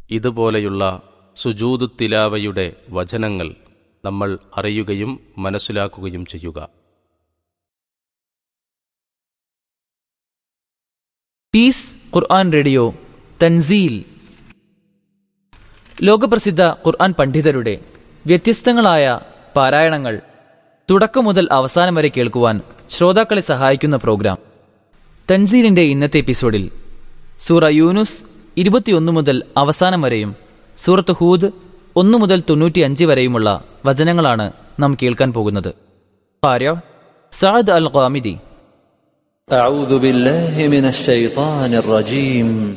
ഇതുപോലെയുള്ള സുജൂദ് തിലാവയുടെ വചനങ്ങൾ നമ്മൾ അറിയുകയും മനസ്സിലാക്കുകയും ചെയ്യുക പീസ് ഖുർആൻ റേഡിയോ തൻസീൽ ലോകപ്രസിദ്ധ ഖുർആൻ പണ്ഡിതരുടെ വ്യത്യസ്തങ്ങളായ പാരായണങ്ങൾ തുടക്കം മുതൽ അവസാനം വരെ കേൾക്കുവാൻ ശ്രോതാക്കളെ സഹായിക്കുന്ന പ്രോഗ്രാം തൻസീലിന്റെ ഇന്നത്തെ എപ്പിസോഡിൽ സൂറ യൂനുസ് ഇരുപത്തിയൊന്ന് മുതൽ അവസാനം വരെയും സൂറത്ത് ഹൂദ് ഒന്ന് മുതൽ തൊണ്ണൂറ്റിയഞ്ച് വരെയുമുള്ള വചനങ്ങളാണ് നാം കേൾക്കാൻ പോകുന്നത് ഭാര്യ സാദ് അൽ ഖാമിദി أعوذ بالله من الشيطان الرجيم